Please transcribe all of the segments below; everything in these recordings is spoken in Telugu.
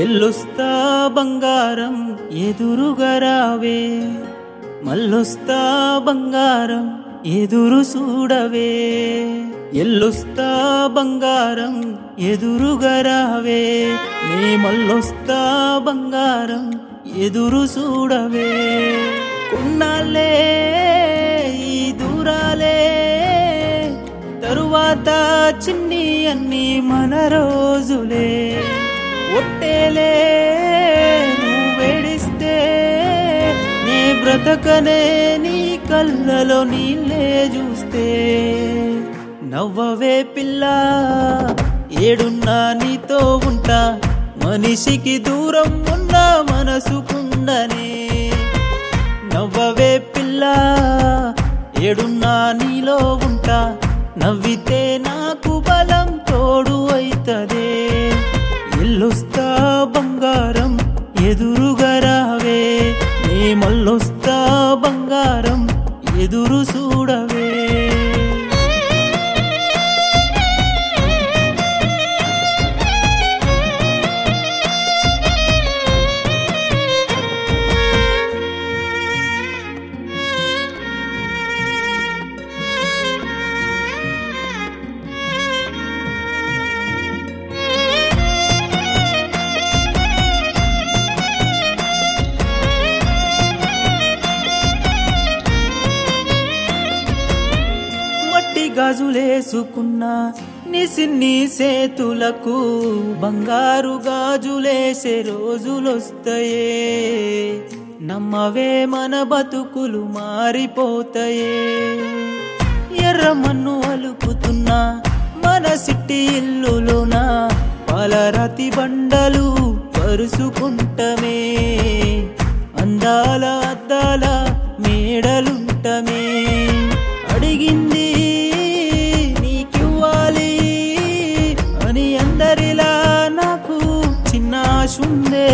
ఎల్లుస్తా బంగారం ఎదురుగా రావే మల్లొస్తా బంగారం ఎదురు చూడవే ఎల్లుస్తా బంగారం ఎదురుగా రావే నీ మల్లొస్తా బంగారం ఎదురు చూడవే కొన్నాళ్ళే ఈ దూరాలే తరువాత చిన్ని అన్ని మన రోజులే ఒట్టేలే నువ్వేడిస్తే నీ బ్రతకనే నీ కళ్ళలో నీళ్ళే చూస్తే నవ్వవే పిల్ల ఏడున్నా నీతో ఉంటా మనిషికి దూరం ఉన్న మనసుకుండనే నవ్వవే పిల్ల ఏడున్నా నీలో ఉంటా నవ్వితే నాకు బలం తోడు అయితదే ఎల్లుస్తా బంగారం ఎదురుగా రావే నీ మల్లొస్తా బంగారం ఎదురు చూడవే మట్టి గాజులేసుకున్నా నిసిన్ని సేతులకు బంగారు గాజులేసే రోజులొస్తాయే నమ్మవే మన బతుకులు మారిపోతాయే ఎర్రమన్ను అలుకుతున్నా మన సిట్టి ఇల్లులోన పాలరాతి బండలు పరుసుకుంటమే అందాల అద్దాల మేడలుంటమే అడిగింది నీకివ్వాలి అని అందరిలా నాకు చిన్న ఆశుందే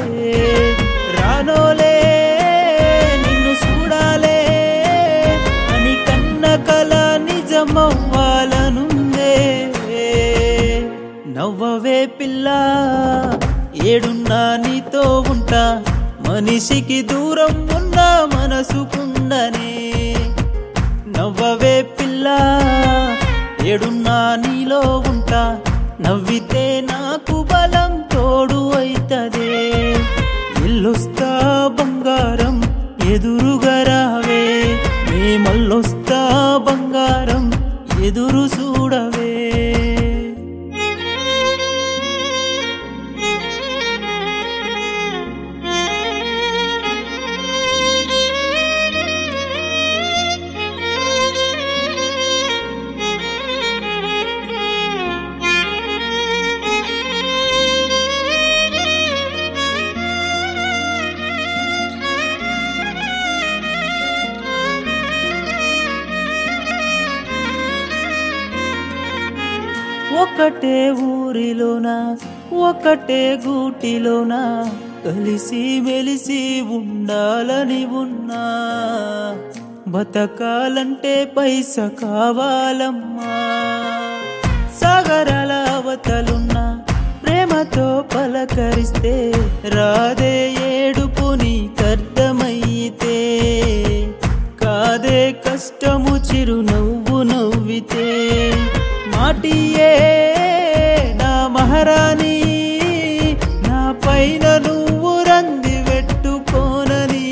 రానోలే నిన్ను చూడాలే అని కన్న కల నిజమవ్వాలనుందే నవ్వవే పిల్ల ఏడున్నా నీతో ఉంటా మనిషికి దూరం ఉన్న మనసుకుండనే నవ్వవే పిల్ల ఏడున్నా నీలో ఉంటా నవ్వితే నాకు బలం తోడు అయితదే ఎల్లొస్తా బంగారం ఎదురుగా రావే నీ మల్లొస్తా బంగారం ఎదురు చూడవే ఒకటే ఊరిలోన ఒకటే గూటిలోన కలిసి మెలిసి ఉండాలని ఉన్నా బతకాలంటే పైస కావాలమ్మా సాగరాల అవతలున్న ప్రేమతో పలకరిస్తే రాదే ఏడుపు నీకర్థమైతే కాదే కష్టము చిరునవ్వు నవ్వితే మాటియే నా మహారాణి నా పైన నువ్వు రంది పెట్టుకోనని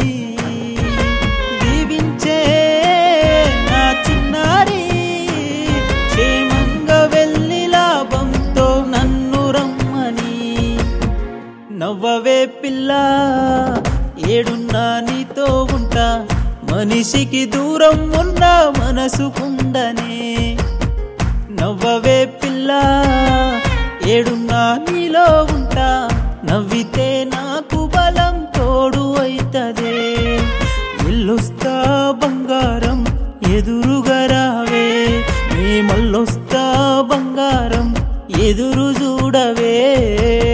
దీవించే నా చిన్నారి క్షేమంగా వెళ్ళి లాభంతో నన్ను రమ్మని నవ్వవే పిల్ల ఏడున్నా నీతో ఉంటా మనిషికి దూరం ఉన్న మనసుకుండనే నవ్వవే పిల్ల ఏడున్నా నీలో ఉంటా నవ్వితే నాకు బలం తోడు అయితదే ఎల్లొస్తా బంగారం ఎదురుగా రావే నీ మల్లొస్తా బంగారం ఎదురు చూడవే